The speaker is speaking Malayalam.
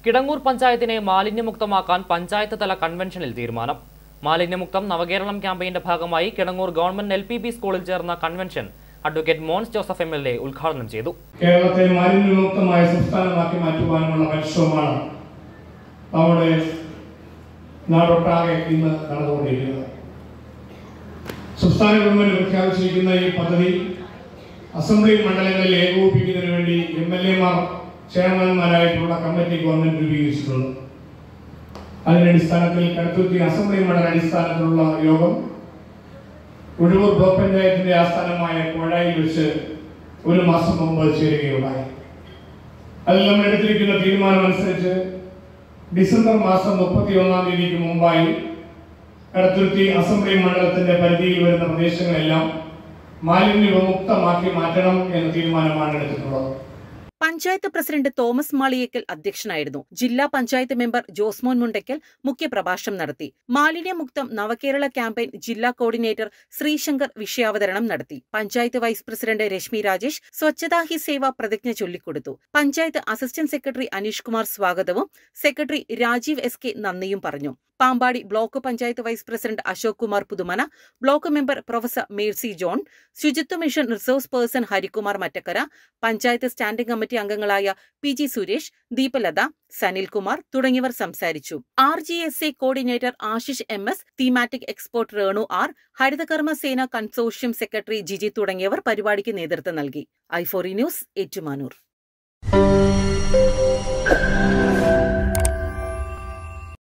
കിടങ്ങൂർ പഞ്ചായത്തിനെ മാലിന്യമുക്തമാക്കാൻ പഞ്ചായത്ത് തല കൺവെൻഷനിൽ തീരുമാനം മാലിന്യമുക്തം നവകേരളം ക്യാമ്പയിന്റെ ഭാഗമായി Kidangoor government L P B സ്കൂളിൽ ചേർന്ന convention advocate Mons Joseph M L A ഉദ്ഘാടനം ചെയ്തു കേരളത്തെ മാലിന്യമുക്തമായ സംസ്ഥാനമാക്കി മാറ്റുവാനുമുള്ള പരിശ്രമമാണ് നമ്മുടെ നാടൊട്ടാകെ ഇന്ന് നടന്നുകൊണ്ടിരിക്കുന്നത് സംസ്ഥാന ഗവൺമെന്റ് പ്രഖ്യാപിച്ചിരിക്കുന്ന ഈ പദ്ധതി അസംബ്ലി മണ്ഡലങ്ങളിൽ ഏകോപിപ്പിക്കുന്നതിന് വേണ്ടി എം എൽ എമാർ ചെയർമാൻമാരായിട്ടുള്ള കമ്മിറ്റി ഗവൺമെന്റ് രൂപീകരിച്ചിട്ടുണ്ട് അതിന്റെ അടിസ്ഥാനത്തിൽ കടുത്തുരുത്തി അസംബ്ലി മണ്ഡല അടിസ്ഥാനത്തിലുള്ള യോഗം ഉഴവൂർ ബ്ലോക്ക് പഞ്ചായത്തിന്റെ ആസ്ഥാനമായ കോഴായിൽ വെച്ച് ഒരു മാസം മുമ്പ് ചേരുകയുണ്ടായി അതിൽ നമ്മൾ എടുത്തിരിക്കുന്ന തീരുമാനം അനുസരിച്ച് ഡിസംബർ മാസം മുപ്പത്തി ഒന്നാം തീയതിക്ക് മുമ്പായി കടത്തുരുത്തി അസംബ്ലി മണ്ഡലത്തിന്റെ പരിധിയിൽ വരുന്ന പ്രദേശങ്ങളെല്ലാം മാലിന്യ വിമുക്തമാക്കി മാറ്റണം എന്ന തീരുമാനമാണ് എടുത്തിട്ടുള്ളത് പഞ്ചായത്ത് പ്രസിഡന്റ് തോമസ് മാളിയേക്കൽ അധ്യക്ഷനായിരുന്നു ജില്ലാ പഞ്ചായത്ത് മെമ്പർ ജോസ്മോൻ മുണ്ടയ്ക്കൽ മുഖ്യപ്രഭാഷണം നടത്തി മാലിന്യമുക്തം നവകേരള ക്യാമ്പയിൻ ജില്ലാ കോർഡിനേറ്റർ ശ്രീശങ്കർ വിഷയാവതരണം നടത്തി പഞ്ചായത്ത് വൈസ് പ്രസിഡന്റ് രശ്മി രാജേഷ് സ്വച്ഛതാ ഹി സേവ പ്രതിജ്ഞ ചൊല്ലിക്കൊടുത്തു പഞ്ചായത്ത് അസിസ്റ്റന്റ് സെക്രട്ടറി അനീഷ് കുമാർ സ്വാഗതവും സെക്രട്ടറി രാജീവ് എസ് കെ നന്ദിയും പറഞ്ഞു Pampady block panchayat vice president Ashok Kumar Puthumana block member professor Mercy John Suchitwa mission resource person Harikumar Mattakkara panchayat standing committee അംഗങ്ങളായ പി ജി സുരേഷ് ദീപലത സനിൽകുമാർ തുടങ്ങിയവർ സംസാരിച്ചു R G S A coordinator Ashish M S thematic expert Renu R Harithakarma Sena consortium secretary Jiji തുടങ്ങിയവർ പരിപാടിക്ക് നേതൃത്വം നൽകി ഐഫോറി ന്യൂസ് ഏറ്റുമാനൂർ